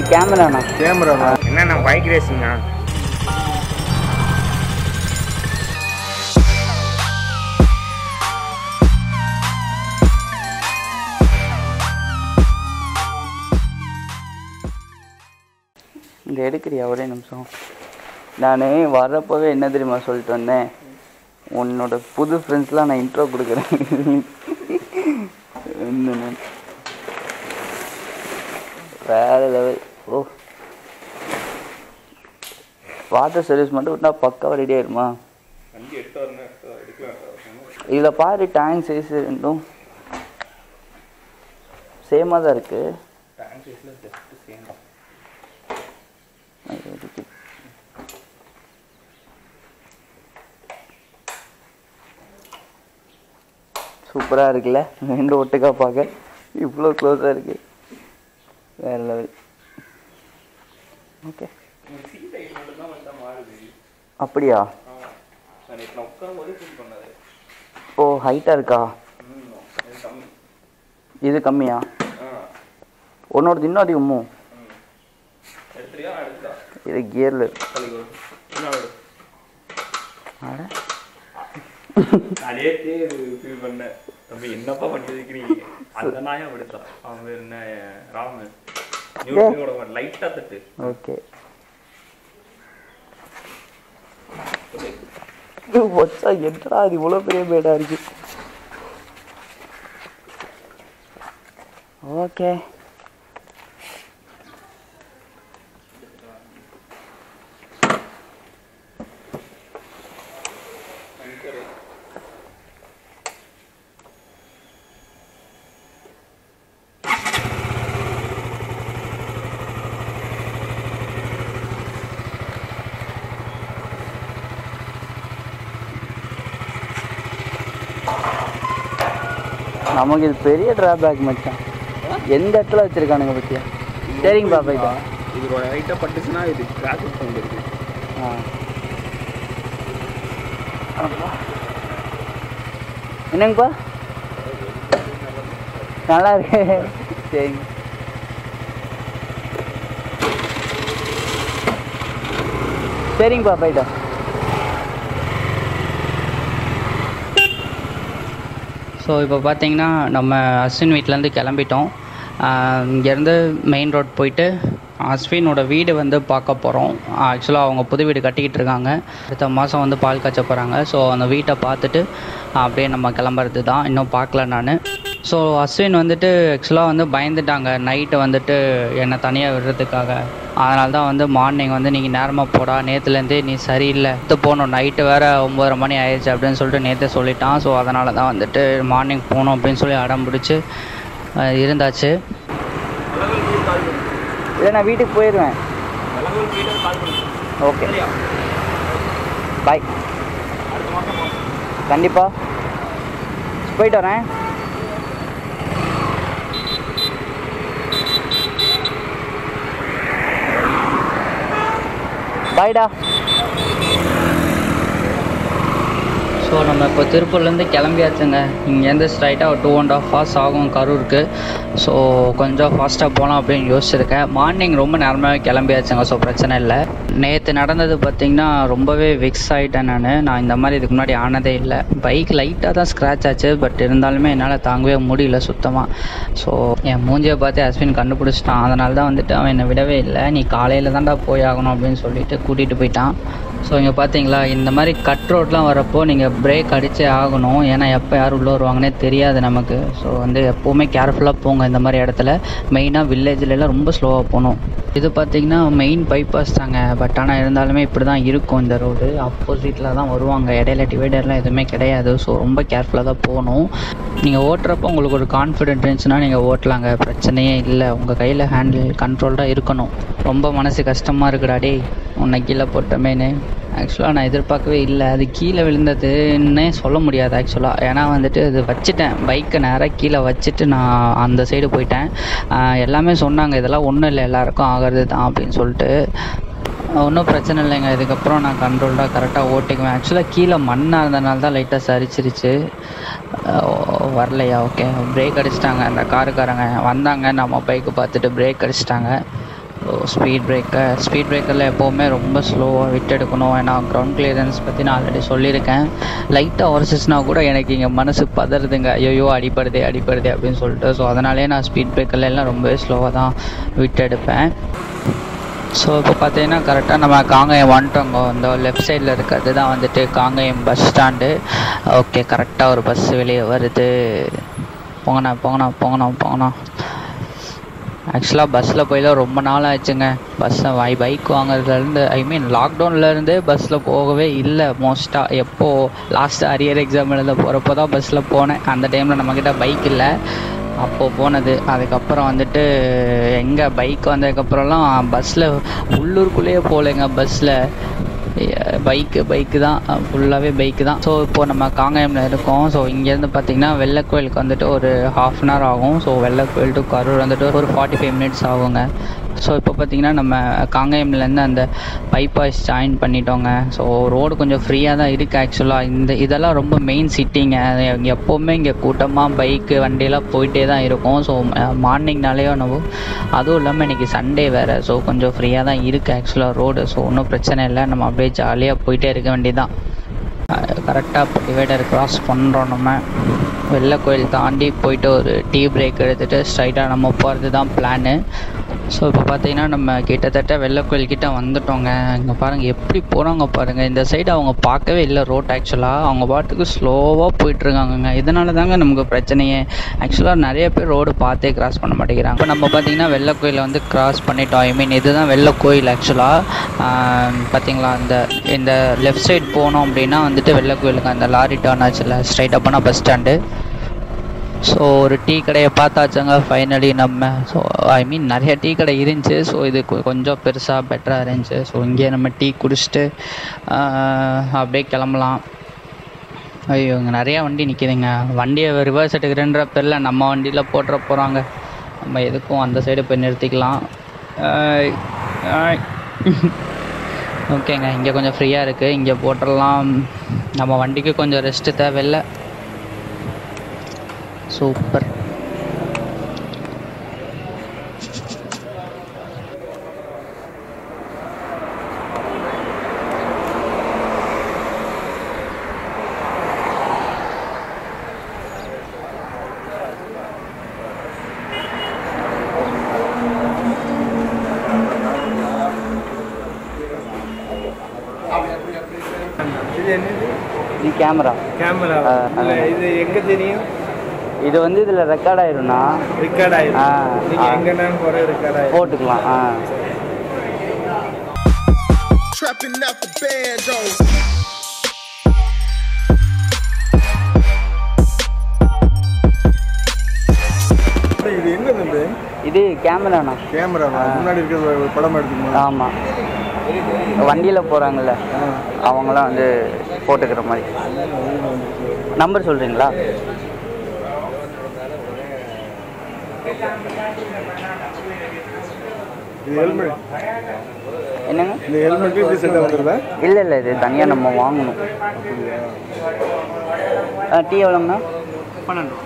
கேமராண்ணா camera என்னண்ணா bike ரேசிங்கா இங்கே எடுக்கிறியா ஒரே நிமிஷம் நான் வர்றப்போவே என்ன தெரியுமா சொல்லிட்டு வந்தேன் உன்னோட புது ஃப்ரெண்ட்ஸ்லாம் நான் இன்ட்ரோ கொடுக்குறேன் என்னன்னு. வேற லெவல் ஓ வாட்டர் சர்வீஸ் மட்டும் விட்டா பக்காவாக ரெடி ஆயிடுமா இதில் பாரு டேங்க் சைஸ் ரெண்டும் சேமாக தான் இருக்கு அது இருக்கு. சூப்பராக இருக்குல்ல ரெண்டு ஒட்டுக்கா பார்க்க இவ்வளோ க்ளோஸாக இருக்கு வேற லெவல் ஓகே அப்படியா ஓ ஹைட்டாக இருக்கா இது கம்மியா உன்னோடது இன்னும் அதிகமோ இது கியரில் அட அதே ஃபீல் பண்ணேன் தம்பி என்னப்பா பண்ணிருக்கிறீங்க அந்த நாயம் அப்படித்தான் அவங்க என்ன ராமன் நியூஸோட லைட்டா தட்டு ஓகே வச்சா என்னடா அது இவ்வளோ பெரிய பேடா இருக்கு ஓகே நமக்கு இது பெரிய டிராபேக் மச்சான் எந்த இடத்துல வச்சிருக்கானுங்க பத்தியா சரிங்கப்பா போயிட்டா இது ஹைட்டாக பட்டுச்சுன்னா இது கிராஃபிக் சவுண்ட் இருக்கு ஆ அப்பா. என்னங்கப்பா நல்லா இருக்கு சரிங்க சரிங்கப்பா போயிட்டோம் ஸோ இப்போ பார்த்தீங்கன்னா நம்ம அஸ்வின் வீட்டிலேருந்து கிளம்பிட்டோம் இங்கேருந்து மெயின் ரோட் போயிட்டு அஸ்வினோட வீடு வந்து பார்க்க போகிறோம் ஆக்சுவலாக அவங்க புது வீடு கட்டிக்கிட்டு இருக்காங்க அடுத்த மாதம் வந்து பால் காய்ச்ச போகிறாங்க ஸோ அந்த வீட்டை பார்த்துட்டு அப்படியே நம்ம கிளம்புறது தான் இன்னும் பார்க்கல நான் ஸோ அஸ்வின் வந்துட்டு ஆக்சுவலாக வந்து பயந்துட்டாங்க நைட்டு வந்துட்டு என்னை தனியாக விடுறதுக்காக அதனால தான் வந்து மார்னிங் வந்து நீங்கள் நேரமாக போடா நேற்றுலேருந்தே நீ சரியில்லை எடுத்து போகணும் நைட்டு வேறு ஒம்பதரை மணி ஆயிடுச்சு அப்படின்னு சொல்லிட்டு நேற்றே சொல்லிட்டான் ஸோ அதனால தான் வந்துட்டு மார்னிங் போகணும் அப்படின்னு சொல்லி அடம் பிடிச்சி அஹ், இருந்தாச்சு இல்லை நான் வீட்டுக்கு போயிடுவேன் ஓகே பாய் கண்டிப்பாக போயிட்டு வரேன் பாய்டா ஸோ நம்ம இப்போ திருப்பூர்லேருந்து கிளம்பியாச்சுங்க இங்கேருந்து ஸ்ட்ரைட்டாக ஒரு டூ அண்ட் ஆஃப் ஹவர்ஸ் ஆகும் கரூருக்கு ஸோ கொஞ்சம் ஃபாஸ்ட்டாக போகலாம் அப்படின்னு யோசிச்சிருக்கேன் மார்னிங் ரொம்ப நேரமாகவே கிளம்பியாச்சுங்க ஸோ பிரச்சனை இல்லை நேற்று நடந்தது பார்த்திங்கன்னா ரொம்பவே விக்ஸ் ஆகிட்டேன் நான் நான் இந்த மாதிரி இதுக்கு முன்னாடி ஆனதே இல்லை பைக் லைட்டாக தான் ஸ்க்ராட்ச் ஆச்சு பட் இருந்தாலுமே என்னால் தாங்கவே முடியல சுத்தமாக ஸோ என் மூஞ்சியை பார்த்து அஸ்வின் கண்டுபிடிச்சிட்டான் அதனால தான் வந்துட்டு அவன் என்னை விடவே இல்லை நீ காலையில் தான்டா போய் ஆகணும் அப்படின்னு சொல்லிட்டு கூட்டிகிட்டு போயிட்டான் ஸோ இங்கே பார்த்தீங்களா இந்த மாதிரி கட் ரோட்லாம் வரப்போ நீங்கள் பிரேக் அடிச்சே ஆகணும் ஏன்னா எப்போ யார் உள்ளே வருவாங்கன்னே தெரியாது நமக்கு ஸோ வந்து எப்போவுமே கேர்ஃபுல்லாக போங்க இந்த மாதிரி இடத்துல மெயினாக வில்லேஜ்லலாம் ரொம்ப ஸ்லோவாக போகணும் இது பார்த்தீங்கன்னா மெயின் பைபாஸ் தாங்க பட் ஆனால் இருந்தாலுமே இப்படி தான் இருக்கும் இந்த ரோடு ஆப்போசிட்டில் தான் வருவாங்க இடையில டிவைடர்லாம் எதுவுமே கிடையாது ஸோ ரொம்ப கேர்ஃபுல்லாக தான் போகணும் நீங்கள் ஓட்டுறப்போ உங்களுக்கு ஒரு கான்ஃபிடென்ட் இருந்துச்சுன்னா நீங்கள் ஓட்டலாங்க பிரச்சனையே இல்லை உங்கள் கையில் ஹேண்டில் கண்ட்ரோல்டாக இருக்கணும் ரொம்ப மனசு கஷ்டமாக இருக்குடா டேய் உன்னை கீழே போட்டமேனு ஆக்சுவலாக நான் எதிர்பார்க்கவே இல்லை அது கீழே விழுந்ததுன்னே சொல்ல முடியாது ஆக்சுவலாக ஏன்னா வந்துட்டு அது வச்சுட்டேன் பைக்கை நேராக கீழே வச்சுட்டு நான் அந்த சைடு போயிட்டேன் ஆஹ் எல்லாமே சொன்னாங்க இதெல்லாம் ஒன்றும் இல்லை எல்லாருக்கும் ஆகிறது தான் அப்படின்னு சொல்லிட்டு ஒன்றும் பிரச்சனை இல்லைங்க இதுக்கப்புறம் நான் கண்ட்ரோல்டாக கரெக்டாக ஓட்டிக்குவேன் ஆக்சுவலாக கீழே மண்ணாக இருந்தனால தான் லைட்டாக சரிச்சிருச்சு அஹ் வரலையா ஓகே பிரேக் அடிச்சிட்டாங்க அந்த காருக்காரங்க வந்தாங்க நம்ம பைக்கு பார்த்துட்டு பிரேக் அடிச்சிட்டாங்க ஸ்பீட் பிரேக்கர் ஸ்பீட் பிரேக்கரில் எப்போவுமே ரொம்ப ஸ்லோவாக விட்டு எடுக்கணும் ஏன்னா கிரவுண்ட் கிளியரன்ஸ் பற்றி நான் ஆல்ரெடி சொல்லியிருக்கேன் லைட்டாக உரசிச்சுனா கூட எனக்கு இங்கே மனசு பதறுதுங்க ஐயோ அடிப்படுதே அடிப்படுதே அப்படின்னு சொல்லிட்டு ஸோ அதனாலே நான் ஸ்பீட் பிரேக்கர்ல எல்லாம் ரொம்பவே ஸ்லோவாக தான் விட்டு எடுப்பேன் ஸோ இப்போ பார்த்தீங்கன்னா கரெக்டாக நம்ம காங்கயம் வந்துட்டோங்க இந்த லெஃப்ட் சைடில் இருக்கிறது தான் வந்துட்டு காங்கயம் பஸ் ஸ்டாண்டு ஓகே கரெக்டாக ஒரு பஸ் வெளியே வருது போங்கண்ணா போங்கண்ணா போங்கண்ணா போங்கண்ணா ஆக்சுவலாக பஸ்ஸில் போயெல்லாம் ரொம்ப நாள் ஆச்சுங்க பஸ்ஸை வை பைக் வாங்குறதுலேருந்து ஐ மீன் லாக்டவுன்லேருந்தே பஸ்ஸில் போகவே இல்லை மோஸ்ட்டாக எப்போது லாஸ்ட் அரியர் எக்ஸாம் எழுத போகிறப்போ தான் பஸ்ஸில் போனேன் அந்த டைமில் நம்மக்கிட்ட பைக் இல்லை அப்போது போனது அதுக்கப்புறம் வந்துட்டு எங்கே பைக் வந்ததுக்கப்புறம்லாம் பஸ்ஸில் உள்ளூருக்குள்ளேயே போகலைங்க பஸ்ஸில் பைக்கு பைக்கு தான் ஃபுல்லாகவே பைக்கு தான் ஸோ இப்போது நம்ம காங்கயமில் இருக்கோம் ஸோ இங்கேருந்து பார்த்தீங்கன்னா வெள்ளைக்கோயிலுக்கு வந்துட்டு ஒரு ஹாஃப் அன் ஹவர் ஆகும் ஸோ வெள்ளைக்கோயில் டு கரூர் வந்துட்டு ஒரு ஃபார்ட்டி ஃபைவ் மினிட்ஸ் ஆகுங்க ஸோ இப்போ பார்த்தீங்கன்னா நம்ம காங்கயம்லேருந்து அந்த பைபாஸ் ஜாயின் பண்ணிட்டோங்க ஸோ ரோடு கொஞ்சம் ஃப்ரீயாக தான் இருக்குது ஆக்சுவலாக இந்த இதெல்லாம் ரொம்ப மெயின் சிட்டிங்க எப்போவுமே இங்கே கூட்டமாக பைக்கு வண்டியெல்லாம் போயிட்டே தான் இருக்கும் ஸோ மார்னிங்னாலேயோ நம்ம அதுவும் இல்லாமல் இன்றைக்கி சண்டே வேறு ஸோ கொஞ்சம் ஃப்ரீயாக தான் இருக்குது ஆக்சுவலாக ரோடு ஸோ ஒன்றும் பிரச்சனை இல்லை நம்ம அப்படியே ஜாலியாக போயிட்டே இருக்க வேண்டியதுதான் கரெக்டாக இப்போ டிவைடர் கிராஸ் பண்ணுறோம் நம்ம வெள்ளை கோயில் தாண்டி போயிட்டு ஒரு டீ பிரேக் எடுத்துகிட்டு ஸ்ட்ரைட்டாக நம்ம போகிறது தான் பிளானு ஸோ இப்போ பார்த்தீங்கன்னா நம்ம கிட்டத்தட்ட வெள்ளை கோயில் கிட்ட வந்துட்டோங்க இங்கே பாருங்கள் எப்படி போகிறாங்க பாருங்கள் இந்த சைடு அவங்க பார்க்கவே இல்லை ரோட் ஆக்சுவலாக அவங்க பாட்டுக்கு ஸ்லோவாக போயிட்டுருக்காங்கங்க இதனால தாங்க நமக்கு பிரச்சனையே ஆக்சுவலாக நிறைய பேர் ரோடு பார்த்தே கிராஸ் பண்ண மாட்டேங்கிறாங்க இப்போ நம்ம பார்த்தீங்கன்னா வெள்ளை கோயிலை வந்து கிராஸ் பண்ணிட்டோம் ஐ மீன் இதுதான் வெள்ளை கோயில் ஆக்சுவலாக பார்த்தீங்களா இந்த இந்த லெஃப்ட் சைடு போனோம் அப்படின்னா வந்துட்டு வெள்ளை கோயிலுக்கு அந்த லாரி டர்ன் ஆச்சுல ஸ்ட்ரைட்டாக போனால் பஸ் ஸ்டாண்டு ஸோ ஒரு டீ கடையை பார்த்தாச்சுங்க ஃபைனலி நம்ம ஸோ ஐ மீன் நிறைய டீ கடை இருந்துச்சு ஸோ இது கொ- கொஞ்சம் பெருசாக பெட்டராக இருந்துச்சு ஸோ இங்கே நம்ம டீ குடிச்சிட்டு ஆஹ், அப்படியே கிளம்பலாம் ஐயோ இங்கே நிறையா வண்டி நிற்கிதுங்க வண்டியை ரிவர்ஸ் எடுக்கிறேன்ற பேரில் நம்ம வண்டியில் போட்டுற போகிறாங்க நம்ம எதுக்கும் அந்த சைடு போய் நிறுத்திக்கலாம் ஆய், ஆய். ஓகேங்க இங்கே கொஞ்சம் ஃப்ரீயாக இருக்குது இங்கே போட்டுடலாம் நம்ம வண்டிக்கு கொஞ்சம் ரெஸ்ட்டு தேவையில்லை சூப்பர் இது என்னது இது கேமரா கேமரா ஆ, இல்ல இது எங்க தெரியும் இது வந்து இதில் ரெக்கார்ட் ஆயிரும்னா ரெக்கார்ட் ஆ, ஆயிடும் நீங்க ஆ. எங்கன்னா போற ரெக்கார்ட் ஆயிடும் போட்டுக்கலாம் ஆ Trapping out the bando. இது என்னது இது இது கேமராண்ணா கேமரா முன்னாடி இருக்கிற படம் எடுத்துக்கணும் ஆமாம் வண்டியில் போகிறாங்கல்ல அவங்களாம் வந்து போட்டுக்கிற மாதிரி நம்பர் சொல்கிறீங்களா இது ஹெல்மெட் என்னங்க இந்த ஹெல்மெட் இப்படி செட்டாக வந்துருதா இல்லை இல்லை இது தனியாக நம்ம வாங்கணும் ஆ டீ எவ்வளோங்கண்ணா பன்னெண்டு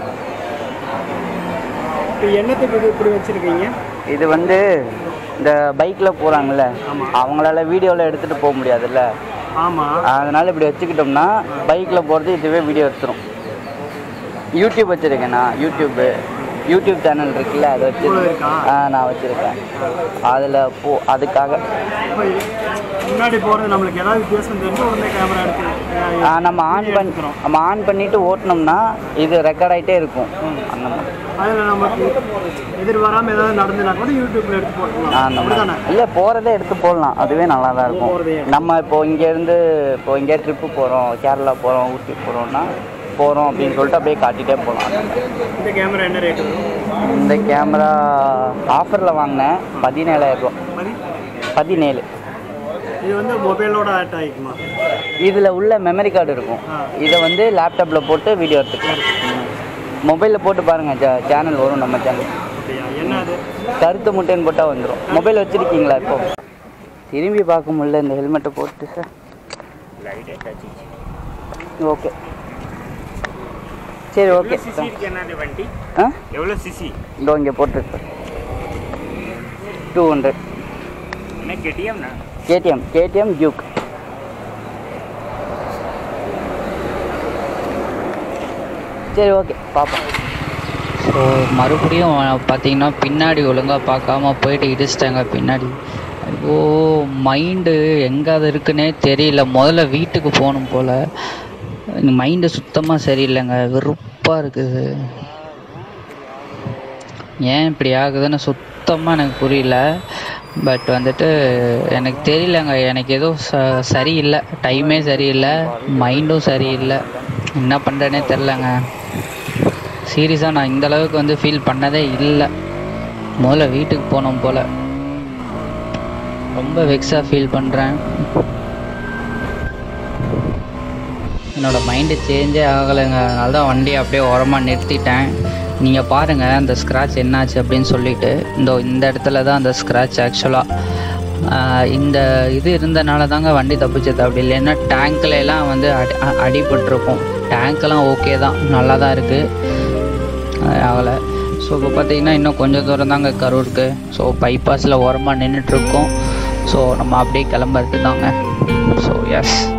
இப்போ என்னத்துக்கு இது இப்படி வச்சுருக்கீங்க இது வந்து இந்த பைக்கில் போகிறாங்கல்ல அவங்களால வீடியோவில் எடுத்துகிட்டு போக முடியாதுல்ல ஆமாம் அதனால் இப்படி வச்சுக்கிட்டோம்னா பைக்கில் போகிறது இதுவே வீடியோ எடுத்துரும் யூடியூப் வச்சுருக்கேண்ணா யூடியூப்பு யூடியூப் சேனல் இருக்குல்ல அதை வச்சுருக்கேன் இருக்கா? ஆ நான் வச்சுருக்கேன் அதில் போ அதுக்காக இப்போ முன்னாடி போகிறது நம்மளுக்கு ஏதாவது வித்தியாசம் தெரிஞ்சு உடனே கேமரா எடுத்து ஆ, நம்ம ஆன் பண்ணி நம்ம ஆன் பண்ணிவிட்டு ஓட்டினோம்னா இது ரெக்கார்ட் ஆகிட்டே இருக்கும் அந்த மாதிரி அதில் நமக்கு எதிர் வராமல் ஏதாவது நடந்துனா கூட யூடியூப்பில் எடுத்து போட்டுக்கலாம் அந்த அப்படிதானே மாதிரி இல்லை போகிறதே எடுத்து போடலாம் அதுவே நல்லா தான் இருக்கும் நம்ம இப்போ இங்கேருந்து இப்போ இங்கே ட்ரிப்பு போகிறோம் கேரளா போகிறோம் ஊட்டி போகிறோம்னா போகிறோம் அப்படின்னு சொல்லிட்டு அப்படியே காட்டிகிட்டே போகலாம் இந்த கேமரா என்ன ரேட் வரும் இந்த கேமரா ஆஃபரில் வாங்கினேன் பதினேழாயிரம் ரூபா மதி பதினேழு இது வந்து மொபைலோட ஆட் ஆகிக்குமா இதில் உள்ள மெமரி கார்டு இருக்கும் ஆ. இதை வந்து லேப்டாப்பில் போட்டு வீடியோ எடுத்துக்கலாம் மொபைலில் போட்டு பாருங்கள் ஜ சேனல் வரும் நம்ம சேனல் அப்படியா என்ன அது கருத்து முட்டைன்னு போட்டால் வந்துடும் மொபைல் வச்சுருக்கீங்களா இப்போ திரும்பி பார்க்க முடியல இந்த ஹெல்மெட்டை போட்டு சார் ஓகே சரி ஓகே என்னது வண்டி ஆ எவ்வளோ சிசி இதோ இங்கே போட்டுருக்கு டூ ஹண்ட்ரட் என்ன கேட்டியம்ண்ணா கேடிஎம் கேடிஎம் ஜூக் சரி ஓகே பார்ப்போம் ஸோ மறுபடியும் பார்த்தீங்கன்னா பின்னாடி ஒழுங்காக பார்க்காம போயிட்டு இடிச்சிட்டாங்க பின்னாடி ஐயோ மைண்டு எங்கே அது இருக்குன்னே தெரியல முதல்ல வீட்டுக்கு போகணும் போல் மைண்டு சுத்தமாக சரியில்லைங்க வெறுப்பாக இருக்குது ஏன் இப்படி ஆகுதுன்னு சுத்தமாக எனக்கு புரியல பட் வந்துட்டு எனக்கு தெரியலங்க எனக்கு ஏதோ ச சரியில்லை டைமே சரியில்லை மைண்டும் சரியில்லை என்ன பண்ணுறேனே தெரிலங்க சீரியஸாக நான் இந்த அளவுக்கு வந்து ஃபீல் பண்ணதே இல்லை முதல்ல வீட்டுக்கு போனோம் போல் ரொம்ப வெக்ஸாக ஃபீல் பண்ணுறேன் என்னோட மைண்டு சேஞ்சே ஆகலைங்க அதனால தான் வண்டியை அப்படியே ஓரமாக நிறுத்திட்டேன் நீங்கள் பாருங்கள் அந்த ஸ்க்ராட்ச் என்னாச்சு அப்படின்னு சொல்லிட்டு இந்த இந்த இடத்துல தான் அந்த ஸ்க்ராட்ச் ஆக்சுவலாக இந்த இது இருந்தனால தாங்க வண்டி தப்பிச்சது அப்படி இல்லைன்னா டேங்க்ல எல்லாம் வந்து அடி அ- அடிபட்டிருக்கும் டேங்க்கெல்லாம் ஓகே தான் நல்லா தான் இருக்குது ஆகலை ஸோ இப்போ பார்த்தீங்கன்னா இன்னும் கொஞ்சம் தூரம் தாங்க கரூருக்கு ஸோ பைபாஸில் ஓரமாக நின்றுட்டுருக்கோம் ஸோ நம்ம அப்படியே கிளம்புறது தாங்க ஸோ எஸ்